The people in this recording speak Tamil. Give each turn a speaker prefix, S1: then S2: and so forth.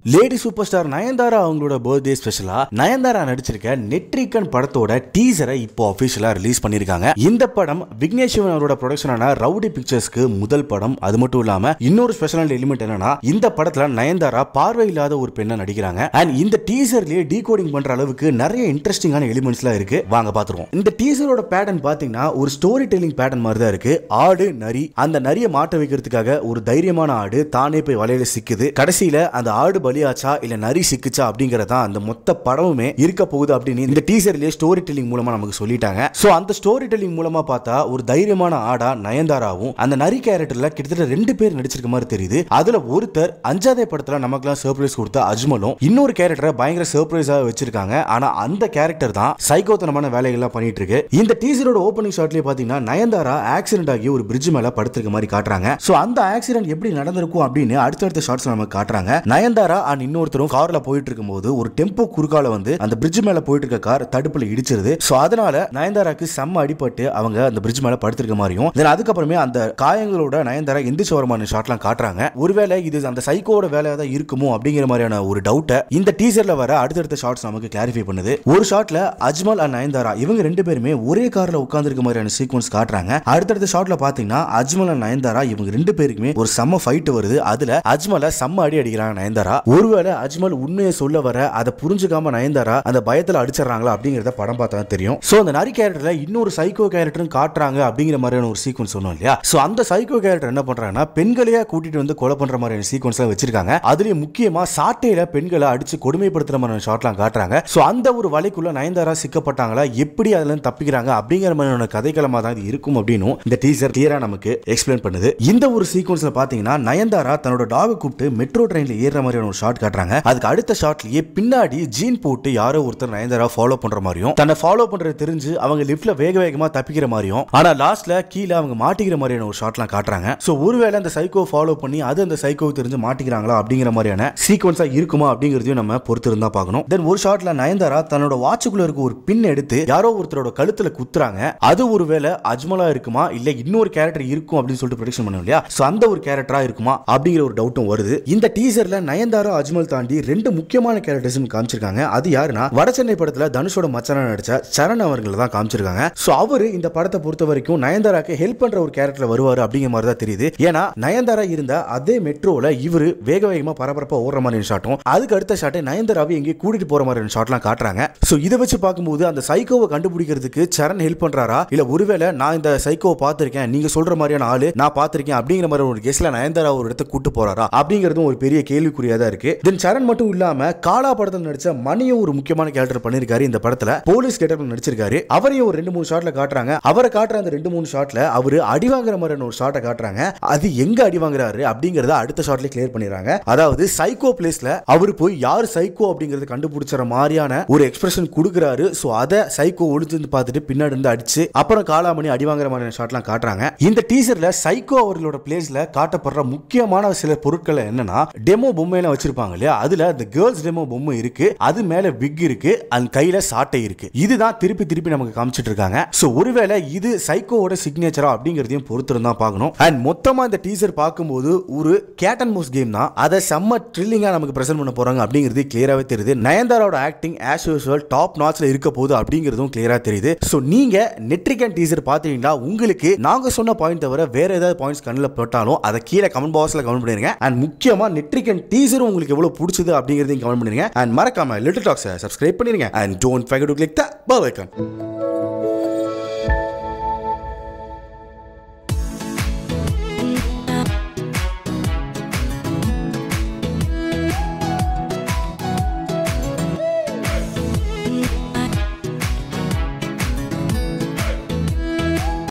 S1: லேடி சூப்பர் ஸ்டார் நயன்தாரா அவங்களோட பர்த்டே ஸ்பெஷலா நயன்தாரா நடிச்சிருக்க நெட்ரிகன் படத்தோட டீசரை இப்போ அபிஷியலா ரிலீஸ் பண்ணிருக்காங்க இந்த படம் விக்னேஷ் சிவன் அவரோட ப்ரொடக்ஷனான ரவுடி பிக்சர்ஸ்க்கு முதல் படம் அது மட்டும் இல்லாம இன்னொரு ஸ்பெஷல் எலிமெண்ட் என்னன்னா இந்த படத்துல நயன்தாரா பார்வை இல்லாத ஒரு பெண்ணை நடிக்கிறாங்க அண்ட் இந்த டீசர்லயே டீகோடிங் பண்ற அளவுக்கு நிறைய இன்ட்ரெஸ்டிங்கான எலிமெண்ட்ஸ்லாம் இருக்கு வாங்க பாத்துருவோம் இந்த டீசரோட பேட்டர்ன் பாத்தீங்கன்னா ஒரு ஸ்டோரி டெல்லிங் பேட்டர்ன் மாதிரி தான் இருக்கு ஆடு நரி அந்த நரியை மாட்ட வைக்கிறதுக்காக ஒரு தைரியமான ஆடு தானே போய் வலையில சிக்குது கடைசியில அந்த ஆடு பலியாச்சா இல்ல நரி சிக்குச்சா அப்படிங்கறதா அந்த மொத்த படமுமே இருக்க போகுது அப்படின்னு இந்த டீசர்லயே ஸ்டோரி டெல்லிங் மூலமா நமக்கு சொல்லிட்டாங்க சோ அந்த ஸ்டோரி டெல்லிங் மூலமா பார்த்தா ஒரு தைரியமான ஆடா நயன்தாராவும் அந்த நரி கேரக்டர்ல கிட்டத்தட்ட ரெண்டு பேர் நடிச்சிருக்க மாதிரி தெரியுது அதுல ஒருத்தர் அஞ்சாதே படத்துல நமக்குலாம் சர்ப்ரைஸ் கொடுத்த அஜ்மலும் இன்னொரு கேரக்டரை பயங்கர சர்ப்ரைஸா வச்சிருக்காங்க ஆனா அந்த கேரக்டர் தான் சைக்கோத்தனமான வேலைகள்லாம் பண்ணிட்டு இருக்கு இந்த டீசரோட ஓப்பனிங் ஷாட்லயே பாத்தீங்கன்னா நயன்தாரா ஆக்சிடென்ட் ஆகி ஒரு பிரிட்ஜ் மேல படுத்திருக்க மாதிரி காட்டுறாங்க சோ அந்த ஆக்சிடென்ட் எப்படி நடந்திருக்கும் அப்படின்னு அடுத்தடுத்த ஷாட்ஸ் நமக்கு காட்டுறாங்க நயன்தாரா அண்ட் இன்னொருத்தரும் கார்ல போயிட்டு இருக்கும்போது ஒரு டெம்போ குறுக்கால வந்து அந்த பிரிட்ஜ் மேல போயிட்டு இருக்க கார் தடுப்புல இடிச்சிருது சோ அதனால நயன்தாராக்கு செம்ம அடிபட்டு அவங்க அந்த பிரிட்ஜ் மேல படுத்திருக்க மாதிரியும் தென் அதுக்கப்புறமே அந்த காயங்களோட நயன்தாரா எந்திரிச்சு வரமான ஷாட்லாம் காட்டுறாங்க ஒருவேளை இது அந்த சைக்கோட வேலையா தான் இருக்குமோ அப்படிங்கிற மாதிரியான ஒரு டவுட்டை இந்த டீசர்ல வர அடுத்தடுத்த ஷாட்ஸ் நமக்கு கிளாரிஃபை பண்ணுது ஒரு ஷாட்ல அஜ்மல் அண்ட் நயன்தாரா இவங்க ரெண்டு பேருமே ஒரே கார்ல உட்கார்ந்துருக்க மாதிரியான சீக்வன்ஸ் காட்டுறாங்க அடுத்தடுத்த ஷாட்ல பாத்தீங்கன்னா அஜ்மல் அண்ட் நயன்தாரா இவங்க ரெண்டு பேருக்குமே ஒரு செம்ம ஃபைட் வருது அதுல அஜ்மலை செம்ம அடி அடிக்கிறாங்க நயன்தாரா ஒருவேளை அஜ்மல் உண்மையை சொல்ல வர அதை புரிஞ்சுக்காம நயன்தாரா அந்த பயத்துல அடிச்சிடறாங்களா அப்படிங்கறத படம் பார்த்தா தான் தெரியும் சோ அந்த நரி கேரக்டர்ல இன்னொரு சைக்கோ கேரக்டரும் காட்டுறாங்க அப்படிங்கிற மாதிரியான ஒரு சீக்வன்ஸ் சொன்னோம் இல்லையா சோ அந்த சைக்கோ கேரக்டர் என்ன பண்றாங்கன்னா பெண்களையா கூட்டிட்டு வந்து கொலை பண்ற மாதிரியான சீக்வன்ஸ் வச்சிருக்காங்க அதுலயும் முக்கியமா சாட்டையில பெண்களை அடிச்சு கொடுமைப்படுத்துற மாதிரியான ஷாட்லாம் காட்டுறாங்க சோ அந்த ஒரு வலைக்குள்ள நயன்தாரா சிக்கப்பட்டாங்களா எப்படி அதுல இருந்து தப்பிக்கிறாங்க அப்படிங்கிற மாதிரியான கதைக்களமா தான் இது இருக்கும் அப்படின்னு இந்த டீசர் கிளியரா நமக்கு எக்ஸ்பிளைன் பண்ணுது இந்த ஒரு சீக்வன்ஸ்ல பாத்தீங்கன்னா நயன்தாரா தன்னோட டாக கூப்பிட்டு மெட்ரோ ட்ரெயின்ல ஏறுற மாதிரியான ஒரு ஷாட் காட்டுறாங்க அதுக்கு அடுத்த ஷாட்லயே பின்னாடி ஜீன் போட்டு யாரோ ஒருத்தர் நயன்தாரா ஃபாலோ பண்ற மாதிரியும் தன்னை ஃபாலோ பண்றது தெரிஞ்சு அவங்க லிஃப்ட்ல வேக வேகமா தப்பிக்கிற மாதிரியும் ஆனா லாஸ்ட்ல கீழே அவங்க மாட்டிக்கிற மாதிரியான ஒரு ஷாட்லாம் காட்டுறாங்க சோ ஒருவேளை அந்த சைக்கோ ஃபாலோ பண்ணி அது அந்த சைக்கோ தெரிஞ்சு மாட்டிக்கிறாங்களா அப்படிங்கிற மாதிரியான சீக்வன்ஸா இருக்குமா அப்படிங்கறதையும் நம்ம பொறுத்து இருந்தா பார்க்கணும் தென் ஒரு ஷாட்ல நயன்தாரா தன்னோட வாட்சுக்குள்ள இருக்க ஒரு பின் எடுத்து யாரோ ஒருத்தரோட கழுத்துல குத்துறாங்க அது ஒருவேளை அஜ்மலா இருக்குமா இல்ல இன்னொரு கேரக்டர் இருக்கும் அப்படின்னு சொல்லிட்டு ப்ரொடிக்ஷன் பண்ணோம் இல்லையா சோ அந்த ஒரு கேரக்டரா இருக்குமா அப்படிங்கிற ஒரு டவுட்டும் வருது இந்த டீசர்ல நயன்தாரா அஜ்மல் தாண்டி ரெண்டு முக்கியமான கேரக்டர்ஸ் காமிச்சிருக்காங்க அது யாருன்னா வடசென்னை படத்துல தனுஷோட மச்சான நடிச்ச சரண் அவர்களை தான் காமிச்சிருக்காங்க சோ அவரு இந்த படத்தை பொறுத்த வரைக்கும் நயன்தாராக்கு ஹெல்ப் பண்ற ஒரு கேரக்டர் வருவாரு அப்படிங்கிற மாதிரி தான் தெரியுது ஏன்னா நயன்தாரா இருந்த அதே மெட்ரோல இவரு வேக வேகமா பரபரப்பா ஓடுற மாதிரி ஷாட்டும் அதுக்கு அடுத்த ஷாட்டை நயன்தாராவை எங்கேயும் கூட்டிட்டு போற மாதிரி ஷாட்லாம் காட்டுறாங்க சோ இதை வச்சு பார்க்கும்போது அந்த சைக்கோவை கண்டுபிடிக்கிறதுக்கு சரண் ஹெல்ப் பண்றாரா இல்ல ஒருவேளை நான் இந்த சைக்கோவை பார்த்திருக்கேன் நீங்க சொல்ற மாதிரியான ஆளு நான் பார்த்திருக்கேன் அப்படிங்கிற மாதிரி ஒரு கேஸ்ல நயன்தாரா ஒரு இடத்த கூட்டு போறாரா அப்படிங்கிறதும் ஒரு பெரிய கேள்விக்குறியா தான் இருக்கு தென் சரண் மட்டும் இல்லாம காலா படத்தில் நடிச்ச மணியும் ஒரு முக்கியமான கேரக்டர் பண்ணிருக்காரு இந்த படத்துல போலீஸ் கேரக்டர் நடிச்சிருக்காரு அவரையும் ஒரு ரெண்டு மூணு ஷாட்ல காட்டுறாங்க அவரை காட்டுற அந்த ரெண்டு மூணு ஷாட்ல அவரு அடி வாங்குற மாதிரியான ஒரு ஷாட்டை காட்டுறாங்க அது எங்க அடி வாங்குறாரு அப்படிங்கறத அடுத்த ஷாட்ல கிளியர் பண்ணிடுறாங்க அதாவது சைக்கோ பிளேஸ்ல அவர் போய் யார் சைக்கோ அப்படிங்கறத கண்டுபிடிச்சற மாதிரியான ஒரு எக்ஸ்பிரஷன் கொடுக்குறாரு சோ அதை சைக்கோ ஒளிஞ்சிருந்து பார்த்துட்டு பின்னாடி இருந்து அடிச்சு அப்புறம் காலாமணி அடி வாங்குற மாதிரியான ஷாட்லாம் காட்டுறாங்க இந்த டீசர்ல சைக்கோ அவர்களோட பிளேஸ்ல காட்டப்படுற முக்கியமான சில பொருட்கள் என்னன்னா டெமோ பொம்மையெல்லாம் வச்சிருப்பாங்க இல்லையா அதுல இந்த கேர்ள்ஸ் டெமோ பொம்மை இருக்கு அது மேல விக் இருக்கு அந்த கையில சாட்டை இருக்கு இதுதான் திருப்பி திருப்பி நமக்கு காமிச்சிட்டு இருக்காங்க சோ ஒருவேளை இது சைக்கோவோட சிக்னேச்சரா அப்படிங்கறதையும் பொறுத்து தான் பார்க்கணும் அண்ட் மொத்தமா இந்த டீசர் பார்க்கும்போது ஒரு கேட் அண்ட் மோஸ் கேம் தான் அதை செம்ம த்ரில்லிங்கா நமக்கு பிரசன்ட் பண்ண போறாங்க அப்படிங்கிறது கிளியராவே தெரியுது நயன்தாரோட ஆக்டிங் ஆஸ் யூஸ்வல் டாப் நாட்ச்ல இருக்க போகுது அப்படிங்கிறதும் கிளியரா தெரியுது சோ நீங்க நெட்ரிகன் டீசர் பாத்தீங்கன்னா உங்களுக்கு நாங்க சொன்ன பாயிண்ட் தவிர வேற ஏதாவது பாயிண்ட்ஸ் கண்ணில் போட்டாலும் அதை கீழே கமெண்ட் பாக்ஸ்ல கமெண்ட் பண்ணிருங்க அண்ட் முக்கியமா நெட்ரிகன் டீசரும் உங்களுக்கு எவ்வளவு பிடிச்சது அப்படிங்கிறதையும் கமெண்ட் பண்ணிருங்க அண்ட் மறக்காம லிட்டில் டாக்ஸை சப்ஸ்கிரைப் பண்ணிருங்க and don't forget to click the bell icon